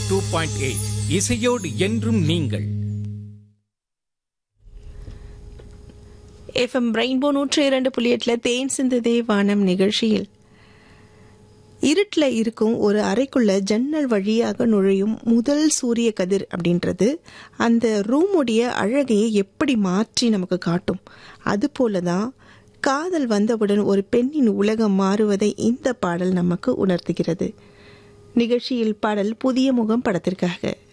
two point eight இசையோடு என்றும் நீங்கள் எஃப்எம் ரெயின்போ நூற்றி இரண்டு புள்ளி எட்டில் தேன் சிந்ததே வானம் நிகழ்ச்சியில் இருட்டில் இருக்கும் ஒரு அறைக்குள்ள ஜன்னல் வழியாக நுழையும் முதல் சூரிய கதிர் அப்படின்றது அந்த ரூமுடைய அழகையை எப்படி மாற்றி நமக்கு காட்டும் அதுபோல தான் காதல் வந்தவுடன் ஒரு பெண்ணின் உலகம் மாறுவதை இந்த பாடல் நமக்கு உணர்த்துகிறது நிகழ்ச்சியில் பாடல் புதிய முகம் படத்திற்காக